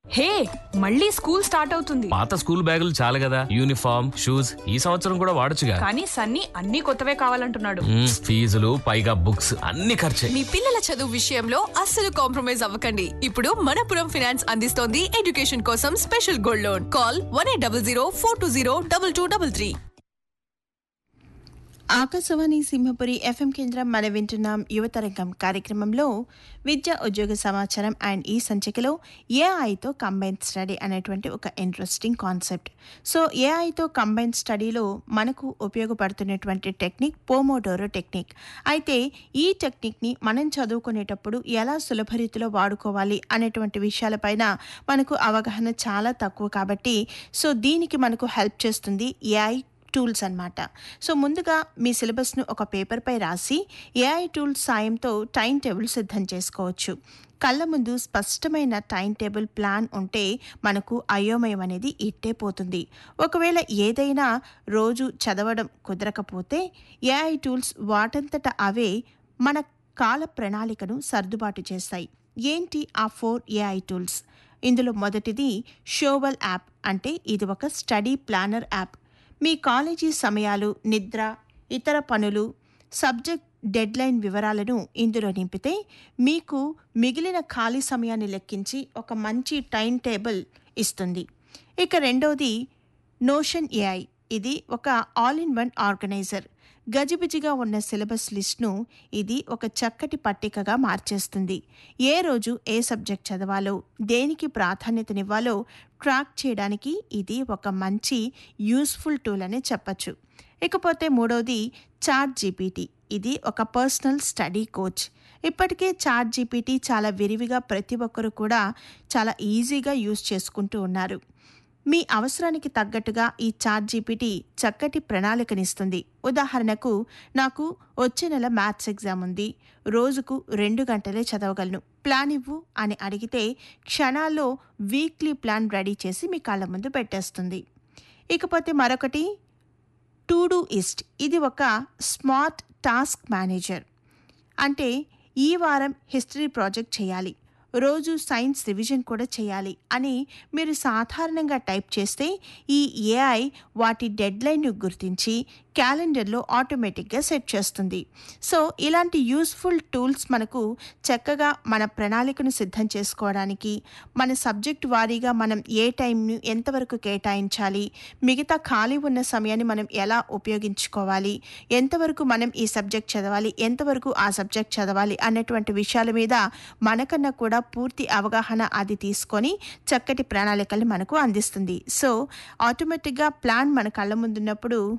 హే మళ్ళీ school start అవుతుంది పాత స్కూల్ బ్యాగులు చాలు కదా యూనిఫామ్ షూస్ ఈ సంవత్సరం కూడా వాడొచ్చుగా కానీ సన్నీ అన్ని కొత్తవే కావాలంటున్నాడు మ్మ్, ఫీజులు పైగా బుక్స్ అన్ని ఖర్చే మీ పిల్లల చదువు విషయంలో అస్సలు కాంప్రమైజ్ అవ్వకండి ఇప్పుడు మనపురం ఫైనాన్స్ అందిస్తోంది ఎడ్యుకేషన్ కోసం special gold loan call one eight double zero four two zero double two double three Akashvani Simhapuri FM కేంద్రం మన వింటున్నాం యువతరంగం కార్యక్రమంలో విద్యా ఉద్యోగ సమాచారం అండ్ ఈ సంచికలో ఏఐతో కంబైన్ స్టడీ అనేటువంటి ఒక ఇంట్రెస్టింగ్ కాన్సెప్ట్ సో ఏఐతో కంబైన్ స్టడీలో మనకు ఉపయోగపడుతున్నటువంటి టెక్నిక్ పోమోడోరో టెక్నిక్ అయితే ఈ టెక్నిక్ని మనం చదువుకునేటప్పుడు ఎలా సులభ రీతిలో వాడుకోవాలి అనేటువంటి విషయాలపైన మనకు అవగాహన చాలా తక్కువ కాబట్టి సో దీనికి మనకు హెల్ప్ చేస్తుంది ఏఐ టూల్స్ అన్నమాట సో ముందుగా మీ సిలబస్ను ఒక పేపర్పై రాసి ఏఐ టూల్స్ సాయంతో టైం టేబుల్ సిద్ధం చేసుకోవచ్చు కళ్ళ ముందు స్పష్టమైన టైం టేబుల్ ప్లాన్ ఉంటే మనకు అయోమయం అనేది ఇట్టే పోతుంది ఒకవేళ ఏదైనా రోజు చదవడం కుదరకపోతే ఏఐ టూల్స్ వాటంతట అవే మన కాల ప్రణాళికను సర్దుబాటు చేస్తాయి ఏంటి ఆ ఫోర్ ఏఐ టూల్స్ ఇందులో మొదటిది షోవల్ యాప్ అంటే ఇది ఒక స్టడీ ప్లానర్ యాప్ మీ కాలేజీ సమయాలు నిద్ర ఇతర పనులు సబ్జెక్ట్ డెడ్లైన్ వివరాలను ఇందులో నింపితే మీకు మిగిలిన ఖాళీ సమయాన్ని లెక్కించి ఒక మంచి టైం టేబుల్ ఇస్తుంది ఇక రెండవది నోషన్ ఏఐ ఇది ఒక ఆల్ ఇన్ వన్ ఆర్గనైజర్ గజిబిజిగా ఉన్న సిలబస్ లిస్ట్ను ఇది ఒక చక్కటి పట్టికగా మార్చేస్తుంది ఏ రోజు ఏ సబ్జెక్ట్ చదవాలో దేనికి ప్రాధాన్యతనివ్వాలో ట్రాక్ చేయడానికి ఇది ఒక మంచి యూస్ఫుల్ టూల్ అని చెప్పచ్చు ఇకపోతే మూడవది చాట్ జీపీటీ ఇది ఒక పర్సనల్ స్టడీ కోచ్ ఇప్పటికే చాట్ జీపీటీ చాలా విరివిగా ప్రతి ఒక్కరు కూడా చాలా ఈజీగా యూజ్ చేసుకుంటూ ఉన్నారు మీ అవసరానికి తగ్గట్టుగా ఈ చాట్ జీపీటీ చక్కటి ప్రణాళికనిస్తుంది ఉదాహరణకు నాకు వచ్చే నెల మ్యాథ్స్ ఎగ్జామ్ ఉంది రోజుకు రెండు గంటలే చదవగలను ప్లాన్ ఇవ్వు అని అడిగితే క్షణాల్లో వీక్లీ ప్లాన్ రెడీ చేసి మీ కళ్ళ ముందు పెట్టేస్తుంది ఇకపోతే మరొకటి టు డూ ఇస్ట్ ఇది ఒక స్మార్ట్ టాస్క్ మేనేజర్ అంటే ఈ వారం హిస్టరీ ప్రాజెక్ట్ చేయాలి రోజు సైన్స్ రివిజన్ కూడా చేయాలి అని మీరు సాధారణంగా టైప్ చేస్తే ఈ ఏఐ వాటి డెడ్లైన్ను గుర్తించి క్యాలెండర్లో ఆటోమేటిక్గా సెట్ చేస్తుంది సో ఇలాంటి యూస్ఫుల్ టూల్స్ మనకు చక్కగా మన ప్రణాళికను సిద్ధం చేసుకోవడానికి మన సబ్జెక్ట్ వారీగా మనం ఏ టైంను ఎంతవరకు కేటాయించాలి మిగతా ఖాళీ ఉన్న సమయాన్ని మనం ఎలా ఉపయోగించుకోవాలి ఎంతవరకు మనం ఈ సబ్జెక్ట్ చదవాలి ఎంతవరకు ఆ సబ్జెక్ట్ చదవాలి అన్నటువంటి విషయాల మీద మనకన్నా కూడా పూర్తి అవగాహన అది తీసుకొని చక్కటి ప్రణాళికల్ని మనకు అందిస్తుంది సో ఆటోమేటిక్గా ప్లాన్ మన కళ్ళ ముందున్నప్పుడు